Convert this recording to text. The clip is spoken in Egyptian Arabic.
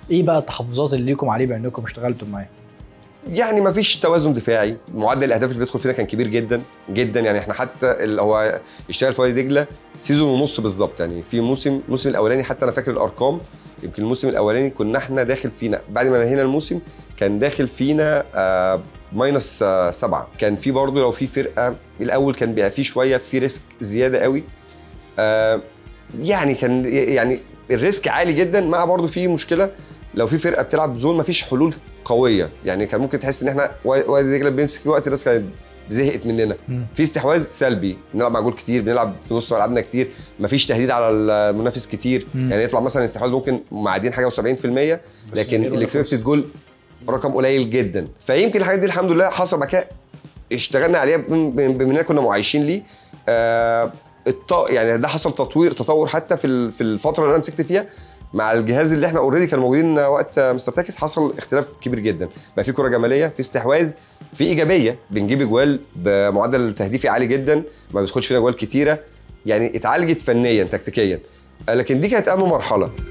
ايه بقى التحفظات اللي ليكم عليه بانكم اشتغلتوا معاه يعني ما فيش توازن دفاعي معدل الاهداف اللي بيدخل فينا كان كبير جدا جدا يعني احنا حتى اللي هو اشتغل في وادي دجله سيزون ونص بالظبط يعني في موسم الموسم الاولاني حتى انا فاكر الارقام يمكن الموسم الاولاني كنا احنا داخل فينا بعد ما نهينا الموسم كان داخل فينا آه ماينس آه سبعه كان في برضه لو في فرقه الاول كان بيبقى في شويه في ريسك زياده قوي آه يعني كان يعني الريسك عالي جدا مع برضه في مشكله لو في فرقه بتلعب زون مفيش حلول قويه يعني كان ممكن تحس ان احنا وادي دجله بيمسك في وقت الناس كانت زهقت مننا مم. في استحواذ سلبي بنلعب مع جول كتير بنلعب في نص ملعبنا كتير مفيش تهديد على المنافس كتير مم. يعني يطلع مثلا الاستحواذ ممكن معدين حاجه و70% لكن غير ولا الاكسبكتد جول رقم قليل جدا فيمكن الحاجات دي الحمد لله حصل بعد كده اشتغلنا عليها بم- بم- بما اننا كنا معايشين ليه آه الط... يعني ده حصل تطوير تطور حتى في ال- في الفتره اللي انا مسكت فيها مع الجهاز اللي احنا اوريدي كانوا موجودين وقت مستر تاكس حصل اختلاف كبير جدا بقى في كره جماليه في استحواذ في ايجابيه بنجيب اجوال بمعدل تهديفي عالي جدا ما بيدخلش فينا اجوال كتيره يعني اتعالجت فنيا تكتيكيا آه، لكن دي كانت اهم مرحله